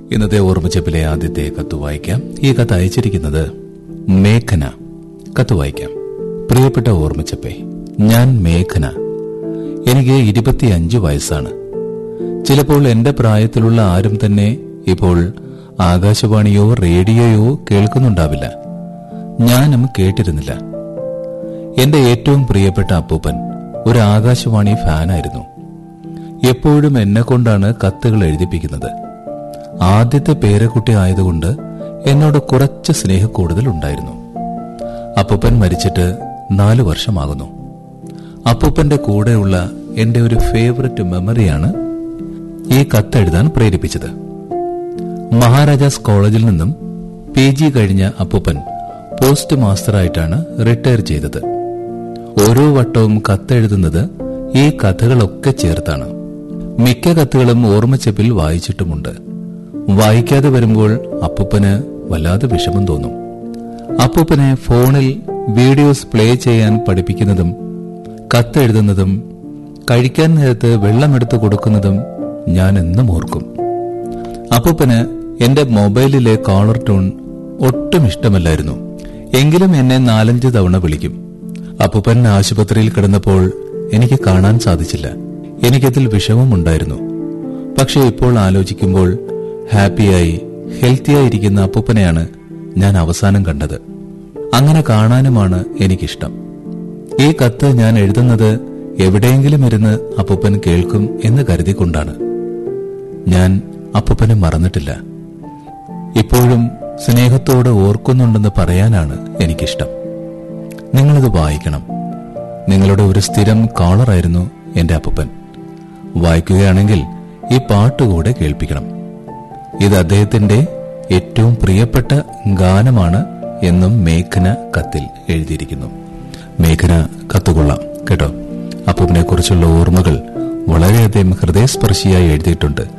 ഇന്നത്തെ ഓർമ്മച്ചപ്പിലെ ആദ്യത്തെ കത്ത് വായിക്കാം ഈ കത്ത് അയച്ചിരിക്കുന്നത് മേഘന കത്ത് വായിക്കാം പ്രിയപ്പെട്ട ഓർമ്മച്ചപ്പേ ഞാൻ മേഘന എനിക്ക് ഇരുപത്തിയഞ്ച് വയസ്സാണ് ചിലപ്പോൾ എന്റെ പ്രായത്തിലുള്ള ആരും തന്നെ ഇപ്പോൾ ആകാശവാണിയോ റേഡിയോയോ കേൾക്കുന്നുണ്ടാവില്ല ഞാനും കേട്ടിരുന്നില്ല എന്റെ ഏറ്റവും പ്രിയപ്പെട്ട അപ്പൂപ്പൻ ഒരു ആകാശവാണി ഫാനായിരുന്നു എപ്പോഴും എന്നെ കൊണ്ടാണ് കത്തുകൾ എഴുതിപ്പിക്കുന്നത് ആദ്യത്തെ പേരക്കുട്ടി ആയതുകൊണ്ട് എന്നോട് കുറച്ച് സ്നേഹക്കൂടുതൽ ഉണ്ടായിരുന്നു അപ്പൂപ്പൻ മരിച്ചിട്ട് നാലു വർഷമാകുന്നു അപ്പൂപ്പന്റെ കൂടെയുള്ള എന്റെ ഒരു ഫേവററ്റ് മെമ്മറിയാണ് ഈ കത്തെഴുതാൻ പ്രേരിപ്പിച്ചത് മഹാരാജാസ് കോളേജിൽ നിന്നും പി ജി കഴിഞ്ഞ അപ്പൂപ്പൻ പോസ്റ്റ് മാസ്റ്ററായിട്ടാണ് റിട്ടയർ ചെയ്തത് ഓരോ വട്ടവും കത്തെഴുതുന്നത് ഈ കഥകളൊക്കെ ചേർത്താണ് മിക്ക കത്തുകളും ഓർമ്മച്ചപ്പിൽ വായിച്ചിട്ടുമുണ്ട് വായിക്കാതെ വരുമ്പോൾ അപ്പൂപ്പന് വല്ലാതെ വിഷമം തോന്നും അപ്പൂപ്പനെ ഫോണിൽ വീഡിയോസ് പ്ലേ ചെയ്യാൻ പഠിപ്പിക്കുന്നതും കത്തെഴുതുന്നതും കഴിക്കാൻ നേരത്ത് വെള്ളമെടുത്ത് കൊടുക്കുന്നതും ഞാൻ എന്നും ഓർക്കും അപ്പൂപ്പന് എന്റെ മൊബൈലിലെ കോളർ ടൂൺ ഒട്ടും ഇഷ്ടമല്ലായിരുന്നു എങ്കിലും എന്നെ നാലഞ്ച് തവണ വിളിക്കും അപ്പൂപ്പൻ ആശുപത്രിയിൽ കിടന്നപ്പോൾ എനിക്ക് കാണാൻ സാധിച്ചില്ല എനിക്കതിൽ വിഷമമുണ്ടായിരുന്നു പക്ഷെ ഇപ്പോൾ ആലോചിക്കുമ്പോൾ ഹാപ്പിയായി ഹെൽത്തിയായിരിക്കുന്ന അപ്പൂപ്പനെയാണ് ഞാൻ അവസാനം കണ്ടത് അങ്ങനെ കാണാനുമാണ് എനിക്കിഷ്ടം ഈ കത്ത് ഞാൻ എഴുതുന്നത് എവിടെയെങ്കിലും ഇരുന്ന് അപ്പൂപ്പൻ കേൾക്കും എന്ന് കരുതിക്കൊണ്ടാണ് ഞാൻ അപ്പൂപ്പനെ മറന്നിട്ടില്ല ഇപ്പോഴും സ്നേഹത്തോടെ ഓർക്കുന്നുണ്ടെന്ന് പറയാനാണ് എനിക്കിഷ്ടം നിങ്ങളിത് വായിക്കണം നിങ്ങളുടെ ഒരു സ്ഥിരം കോളറായിരുന്നു എന്റെ അപ്പൂപ്പൻ വായിക്കുകയാണെങ്കിൽ ഈ പാട്ടുകൂടെ കേൾപ്പിക്കണം ഇത് അദ്ദേഹത്തിന്റെ ഏറ്റവും പ്രിയപ്പെട്ട ഗാനമാണ് എന്നും മേഘന കത്തിൽ എഴുതിയിരിക്കുന്നു മേഘന കത്തുകൊള്ളാം കേട്ടോ അപ്പൂപ്പിനെ കുറിച്ചുള്ള ഓർമ്മകൾ വളരെയധികം ഹൃദയസ്പർശിയായി എഴുതിയിട്ടുണ്ട്